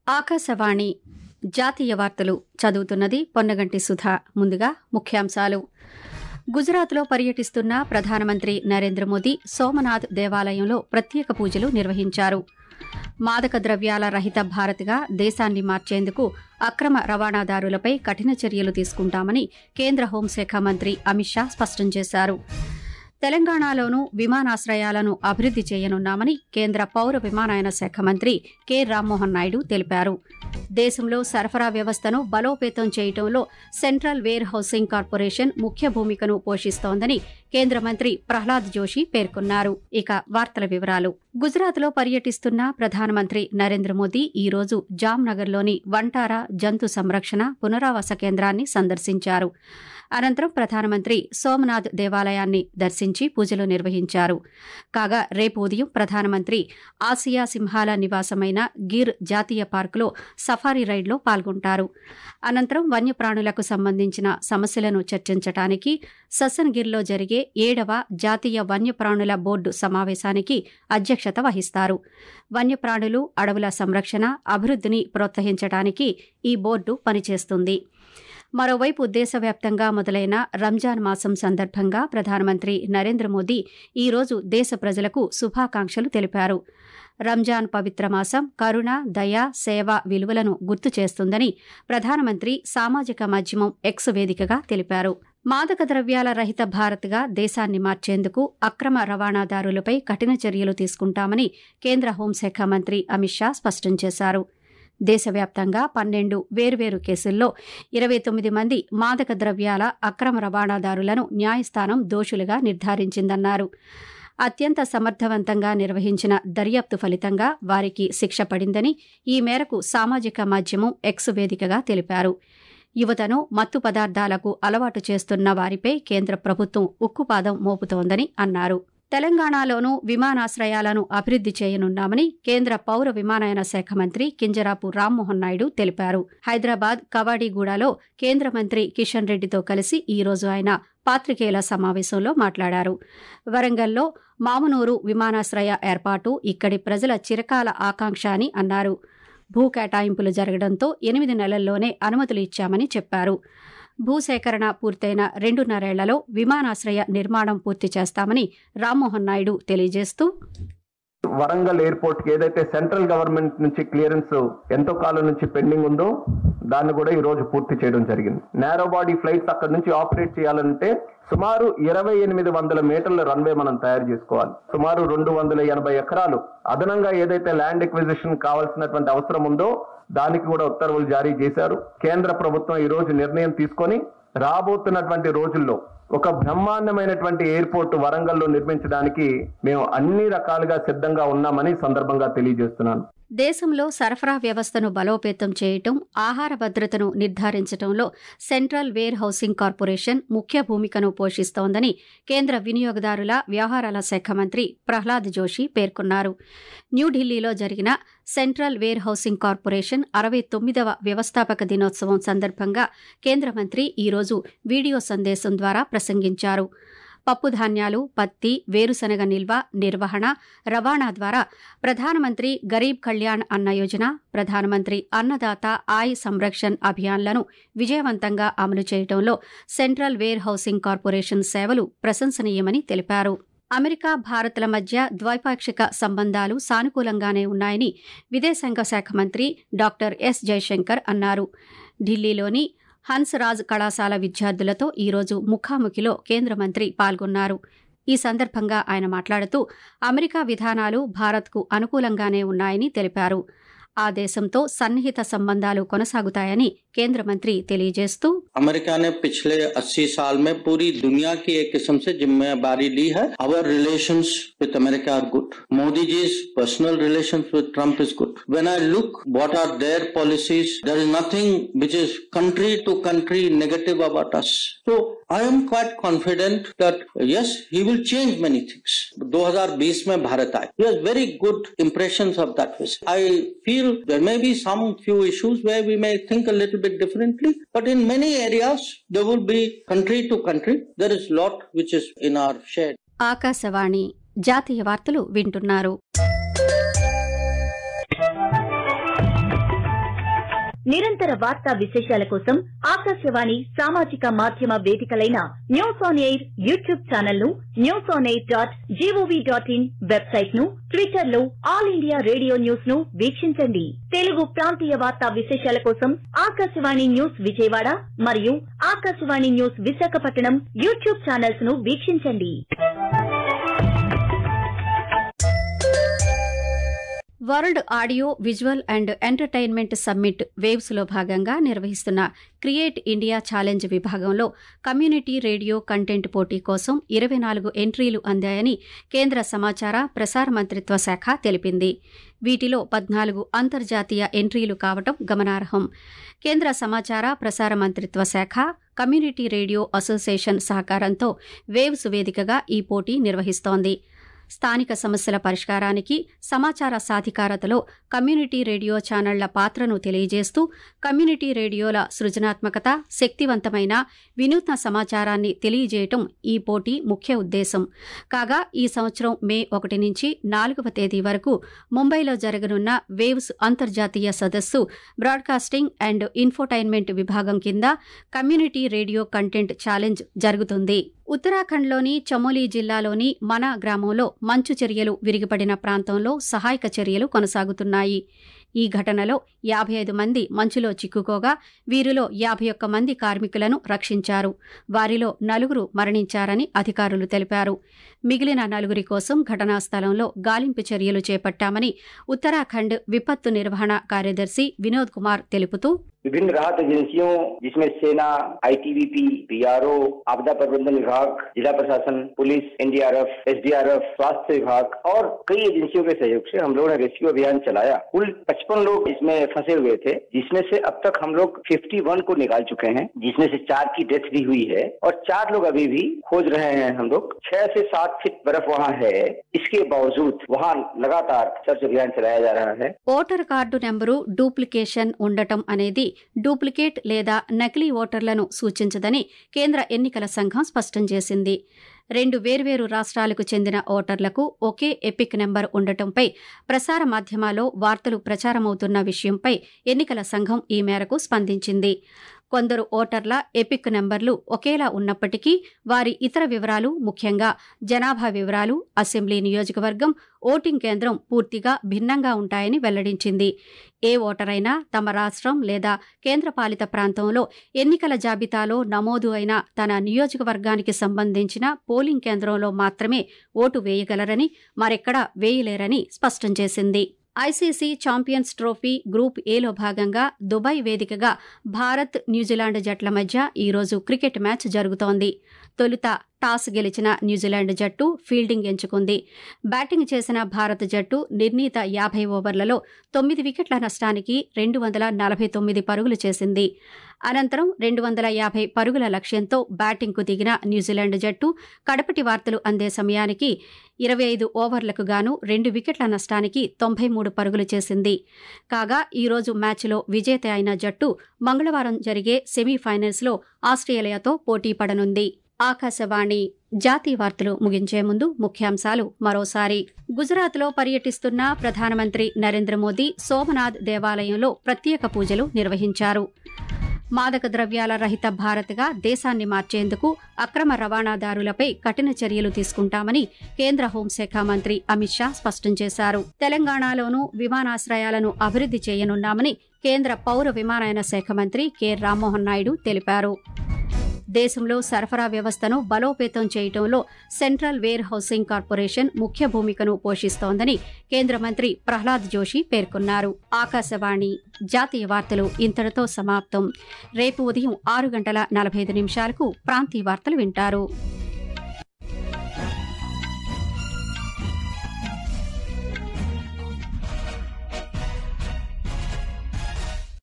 ఆకాశవాణి జాతీయ వార్తలు చదువుతున్నది పొన్నగంటి సుధా ముందుగా ముఖ్యాంశాలు గుజరాత్లో పర్యటిస్తున్న ప్రధానమంత్రి నరేంద్ర మోదీ సోమనాథ్ దేవాలయంలో ప్రత్యేక పూజలు నిర్వహించారు మాదక ద్రవ్యాల రహిత భారత్గా దేశాన్ని మార్చేందుకు అక్రమ రవాణాదారులపై కఠిన చర్యలు తీసుకుంటామని కేంద్ర హోంశాఖ మంత్రి అమిత్ షా స్పష్టం చేశారు తెలంగాణలోనూ విమానాశ్రయాలను అభివృద్ది చేయనున్నామని కేంద్ర పౌర విమానయాన శాఖ మంత్రి కె రామ్మోహన్ నాయుడు తెలిపారు దేశంలో సరఫరా వ్యవస్థను బలోపేతం చేయడంలో సెంట్రల్ వేర్ హౌసింగ్ కార్పొరేషన్ ముఖ్య భూమికను పోషిస్తోందని కేంద్ర మంత్రి ప్రహ్లాద్ జోషి పేర్కొన్నారు ఇక వార్తల వివరాలు గుజరాత్లో పర్యటిస్తున్న ప్రధానమంత్రి నరేంద్ర మోదీ ఈ రోజు జామ్నగర్లోని వంటారా జంతు సంరక్షణ పునరావాస కేంద్రాన్ని సందర్శించారు అనంతరం ప్రధానమంత్రి సోమనాథ్ దేవాలయాన్ని దర్శించి పూజలు నిర్వహించారు కాగా రేపు ఉదయం ప్రధానమంత్రి ఆసియా సింహాల నివాసమైన గిర్ జాతీయ పార్కులో సఫారీ రైడ్లో పాల్గొంటారు అనంతరం వన్యప్రాణులకు సంబంధించిన సమస్యలను చర్చించడానికి ససన్గిర్లో జరిగే ఏడవ జాతీయ వన్యప్రాణుల బోర్డు సమావేశానికి అధ్యక్షత వహిస్తారు వన్యప్రాణులు అడవుల సంరక్షణ అభివృద్ధిని ప్రోత్సహించడానికి ఈ బోర్డు పనిచేస్తుంది మరోవైపు దేశవ్యాప్తంగా మొదలైన రంజాన్ మాసం సందర్భంగా ప్రధానమంత్రి నరేంద్ర మోదీ ఈ రోజు దేశ ప్రజలకు శుభాకాంక్షలు తెలిపారు రంజాన్ పవిత్ర మాసం కరుణ దయ సేవ విలువలను గుర్తు చేస్తుందని ప్రధానమంత్రి సామాజిక మాధ్యమం ఎక్స్ వేదికగా తెలిపారు మాదక ద్రవ్యాల రహిత భారత్గా దేశాన్ని మార్చేందుకు అక్రమ రవాణాదారులపై కఠిన చర్యలు తీసుకుంటామని కేంద్ర హోంశాఖ మంత్రి అమిత్ షా స్పష్టం చేశారు దేశవ్యాప్తంగా పన్నెండు వేర్వేరు కేసుల్లో ఇరవై తొమ్మిది మంది మాదక ద్రవ్యాల అక్రమ రవాణాదారులను న్యాయస్థానం దోషులుగా నిర్ధారించిందన్నారు అత్యంత సమర్థవంతంగా నిర్వహించిన దర్యాప్తు ఫలితంగా వారికి శిక్ష పడిందని ఈ మేరకు సామాజిక మాధ్యమం ఎక్స్ వేదికగా తెలిపారు యువతను మత్తు పదార్థాలకు అలవాటు చేస్తున్న వారిపై కేంద్ర ప్రభుత్వం ఉక్కుపాదం మోపుతోందని అన్నారు తెలంగాణలోనూ విమానాశ్రయాలను అభివృద్ది చేయనున్నామని కేంద్ర పౌర విమానయాన శాఖ మంత్రి కింజరాపు రామ్మోహన్ నాయుడు తెలిపారు హైదరాబాద్ కవాడిగూడలో కేంద్ర మంత్రి కిషన్ రెడ్డితో కలిసి ఈ రోజు ఆయన పాత్రికేయుల సమావేశంలో మాట్లాడారు వరంగల్లో మామునూరు విమానాశ్రయ ఏర్పాటు ఇక్కడి ప్రజల చిరకాల ఆకాంక్ష అని అన్నారు భూ కేటాయింపులు జరగడంతో ఎనిమిది నెలల్లోనే అనుమతులు ఇచ్చామని చెప్పారు భూసేకరణ పూర్తయిన రెండున్నరేళ్లలో విమానాశ్రయ నిర్మాణం పూర్తి చేస్తామని రామ్మోహన్ నాయుడు తెలియజేస్తూ వరంగల్ ఎయిర్పోర్ట్ కి ఏదైతే సెంట్రల్ గవర్నమెంట్ నుంచి క్లియరెన్స్ ఎంతో కాలం నుంచి పెండింగ్ ఉందో దాన్ని కూడా ఈ రోజు పూర్తి చేయడం జరిగింది నేరో బాడీ ఫ్లైట్స్ అక్కడ నుంచి ఆపరేట్ చేయాలంటే సుమారు ఇరవై ఎనిమిది వందల మీటర్ల రన్వే మనం తయారు చేసుకోవాలి సుమారు రెండు వందల ఎనభై ఎకరాలు అదనంగా ఏదైతే ల్యాండ్ ఎక్విజిషన్ కావాల్సినటువంటి అవసరం ఉందో దానికి కూడా ఉత్తర్వులు జారీ చేశారు కేంద్ర ప్రభుత్వం ఈ రోజు నిర్ణయం తీసుకొని రాబోతున్నటువంటి రోజుల్లో ఒక బ్రహ్మాండమైనటువంటి ఎయిర్పోర్ట్ వరంగల్లో నిర్మించడానికి మేము అన్ని రకాలుగా సిద్ధంగా ఉన్నామని సందర్భంగా తెలియజేస్తున్నాను దేశంలో సరఫరా వ్యవస్థను బలోపేతం చేయటం ఆహార భద్రతను నిర్ధారించడంలో సెంట్రల్ వేర్ హౌసింగ్ కార్పొరేషన్ ముఖ్య భూమికను పోషిస్తోందని కేంద్ర వినియోగదారుల వ్యవహారాల శాఖ మంత్రి ప్రహ్లాద్ జోషి పేర్కొన్నారు న్యూఢిల్లీలో జరిగిన సెంట్రల్ వేర్ హౌసింగ్ కార్పొరేషన్ అరవై తొమ్మిదవ వ్యవస్థాపక దినోత్సవం సందర్భంగా కేంద్ర మంత్రి ఈరోజు వీడియో సందేశం ద్వారా ప్రసంగించారు పప్పుధాన్యాలు పత్తి వేరుశనగ నిల్వ నిర్వహణ రవాణా ద్వారా ప్రధానమంత్రి గరీబ్ కళ్యాణ్ అన్న యోజన ప్రధానమంత్రి అన్నదాత ఆయ్ సంరక్షణ్ అభియాన్లను విజయవంతంగా అమలు చేయడంలో సెంట్రల్ వేర్ హౌసింగ్ కార్పొరేషన్ సేవలు ప్రశంసనీయమని తెలిపారు అమెరికా భారత్ల మధ్య ద్వైపాక్షిక సంబంధాలు సానుకూలంగానే ఉన్నాయని విదేశాంగ శాఖ మంత్రి డాక్టర్ ఎస్ జయశంకర్ అన్నారు ఢిల్లీలోని హన్స్రాజ్ కళాశాల విద్యార్థులతో ఈరోజు ముఖాముఖిలో కేంద్ర మంత్రి పాల్గొన్నారు ఈ సందర్భంగా ఆయన మాట్లాడుతూ అమెరికా విధానాలు భారత్కు అనుకూలంగానే ఉన్నాయని తెలిపారు ఆ దేశంతో సన్నిహిత సంబంధాలు కొనసాగుతాయని కేంద్ర మంత్రి తెలియజేస్తూ अमेरिका ने पिछले 80 साल में पूरी दुनिया की एक किस्म से जिम्मेदारी ली है our relations with America are good Modi जी's personal relations with Trump is good. When I look what are their policies, there is nothing which is country to country negative about us. So I am quite confident that yes, he will change many things. 2020 में भारत आए. He has very good impressions of that visit. I feel there may be some few issues where we may think a little bit differently, but in many areas there will be country to country. There is lot which is in our shared. Akashvani జాతీయ వార్తలు వింటున్నారు నిరంతర వార్తా విశేషాల కోసం ఆకాశవాణి సామాజిక మాధ్యమ వేదికలైన news on air YouTube channel ను news on air dot gov dot in website ను ట్విట్టర్ లో ఆల్ ఇండియా రేడియో న్యూస్ ను వీక్షించండి తెలుగు ప్రాంతీయ వార్తా విశేషాల కోసం ఆకాశవాణి న్యూస్ విజయవాడ మరియు Akashvani news Visakhapatnam YouTube channels ను వీక్షించండి world audio visual and entertainment summit waves లో భాగంగా నిర్వహిస్తున్న క్రియేట్ ఇండియా ఛాలెంజ్ విభాగంలో కమ్యూనిటీ రేడియో కంటెంట్ పోటీ కోసం ఇరవై నాలుగు ఎంట్రీలు అందాయని కేంద్ర సమాచార ప్రసార మంత్రిత్వ శాఖ తెలిపింది వీటిలో పద్నాలుగు అంతర్జాతీయ ఎంట్రీలు కావటం గమనార్హం కేంద్ర సమాచార ప్రసార మంత్రిత్వ శాఖ కమ్యూనిటీ రేడియో అసోసియేషన్ సహకారంతో వేవ్స్ వేదికగా ఈ పోటీ నిర్వహిస్తోంది స్థానిక సమస్యల పరిష్కారానికి సమాచార సాధికారతలో కమ్యూనిటీ రేడియో ఛానళ్ల పాత్రను తెలియజేస్తూ కమ్యూనిటీ రేడియోల సృజనాత్మకత శక్తివంతమైన వినూత్న సమాచారాన్ని తెలియజేయటం ఈ పోటీ ముఖ్య ఉద్దేశం కాగా ఈ సంవత్సరం మే ఒకటి నుంచి నాలుగవ తేదీ వరకు ముంబైలో జరగనున్న వేవ్స్ అంతర్జాతీయ సదస్సు బ్రాడ్కాస్టింగ్ అండ్ ఇన్ఫోటైన్మెంట్ విభాగం కింద కమ్యూనిటీ రేడియో కంటెంట్ ఛాలెంజ్ జరుగుతుంది ఉత్తరాఖండ్లోని చమోలీ జిల్లాలోని మన గ్రామంలో మంచు చర్యలు విరిగిపడిన ప్రాంతంలో సహాయక చర్యలు కొనసాగుతున్నాయి ఈ ఘటనలో యాభై ఐదు మంది మంచులో చిక్కుకోగా వీరిలో యాభై ఒక్క మంది కార్మికులను రక్షించారు వారిలో నలుగురు మరణించారని అధికారులు తెలిపారు మిగిలిన నలుగురి కోసం ఘటనా స్థలంలో గాలింపు చర్యలు చేపట్టామని ఉత్తరాఖండ్ విపత్తు నిర్వహణ కార్యదర్శి వినోద్ కుమార్ తెలుపుతూ विभिन्न राहत एजेंसियों जिसमें सेना आईटीबीपी पीआरओ आपदा प्रबंधन विभाग जिला प्रशासन पुलिस एनडीआरएफ एसडीआरएफ स्वास्थ्य विभाग और कई एजेंसियों के सहयोग से हम लोगों ने रेस्क्यू अभियान चलाया कुल 55 लोग इसमें फंसे हुए थे जिसमें से अब तक हम लोग 51 को निकाल चुके हैं जिसमें से चार की डेथ भी हुई है और चार लोग अभी भी खोज रहे हैं हम लोग छह से सात फीट बर्फ वहाँ है इसके बावजूद वहाँ लगातार सर्च अभियान चलाया जा रहा है ఓటర్ కార్డు నెంబరు డూప్లికేషన్ ఉండటం అనేది డూప్లికేట్ లేదా నకిలీ ఓటర్లను సూచించదని కేంద్ర ఎన్నికల సంఘం స్పష్టం చేసింది రెండు వేర్వేరు రాష్ట్రాలకు చెందిన ఓటర్లకు ఒకే ఎపిక్ నెంబర్ ఉండటంపై ప్రసార మాధ్యమాల్లో వార్తలు ప్రచారమవుతున్న విషయంపై ఎన్నికల సంఘం ఈ మేరకు స్పందించింది కొందరు ఓటర్ల ఎపిక్ నెంబర్లు ఒకేలా ఉన్నప్పటికీ వారి ఇతర వివరాలు ముఖ్యంగా జనాభా వివరాలు అసెంబ్లీ నియోజకవర్గం ఓటింగ్ కేంద్రం పూర్తిగా భిన్నంగా ఉంటాయని వెల్లడించింది ఏ ఓటరైనా తమ రాష్ట్రం లేదా కేంద్రపాలిత ప్రాంతంలో ఎన్నికల జాబితాలో నమోదు అయిన తన నియోజకవర్గానికి సంబంధించిన పోలింగ్ కేంద్రంలో మాత్రమే ఓటు వేయగలరని మరెక్కడా వేయలేరని స్పష్టం చేసింది ఐసీసీ ఛాంపియన్స్ ట్రోఫీ గ్రూప్ ఏలో భాగంగా దుబాయ్ వేదికగా భారత్ న్యూజిలాండ్ జట్ల మధ్య ఈరోజు క్రికెట్ మ్యాచ్ జరుగుతోంది తొలుత టాస్ గెలిచిన న్యూజిలాండ్ జట్టు ఫీల్డింగ్ ఎంచుకుంది బ్యాటింగ్ చేసిన భారత జట్టు నిర్ణీత యాభై ఓవర్లలో తొమ్మిది వికెట్ల నష్టానికి రెండు వందల నలభై తొమ్మిది పరుగులు చేసింది అనంతరం రెండు వందల యాభై పరుగుల లక్ష్యంతో బ్యాటింగ్కు దిగిన న్యూజిలాండ్ జట్టు కడపటి వార్తలు అందే సమయానికి ఇరవై ఐదు ఓవర్లకు గాను రెండు వికెట్ల నష్టానికి తొంభై మూడు పరుగులు చేసింది కాగా ఈరోజు మ్యాచ్లో విజేత అయిన జట్టు మంగళవారం జరిగే సెమీఫైనల్స్లో ఆస్ట్రేలియాతో పోటీ పడనుంది ఆకాశవాణి జాతీయ వార్తలు ముగించే ముందు ముఖ్యాంశాలు మరోసారి గుజరాత్లో పర్యటిస్తున్న ప్రధానమంత్రి నరేంద్ర మోదీ సోమనాథ్ దేవాలయంలో ప్రత్యేక పూజలు నిర్వహించారు మాదక ద్రవ్యాల రహిత భారత్గా దేశాన్ని మార్చేందుకు అక్రమ రవాణాదారులపై కఠిన చర్యలు తీసుకుంటామని కేంద్ర హోంశాఖ మంత్రి అమిత్ షా స్పష్టం చేశారు తెలంగాణలోనూ విమానాశ్రయాలను అభివృద్ది చేయనున్నామని కేంద్ర పౌర విమానయాన శాఖ మంత్రి కె రామ్మోహన్ నాయుడు తెలిపారు దేశంలో సరఫరా వ్యవస్థను బలోపేతం చేయడంలో సెంట్రల్ వేర్ హౌసింగ్ కార్పొరేషన్ ముఖ్య భూమికను పోషిస్తోందని కేంద్ర మంత్రి ప్రహ్లాద్ జోషి పేర్కొన్నారు ఆకాశవాణి జాతీయ వార్తలు ఇంతటితో సమాప్తం రేపు ఉదయం ఆరు గంటల నలభై ఐదు నిమిషాలకు ప్రాంతీయ వార్తలు వింటారు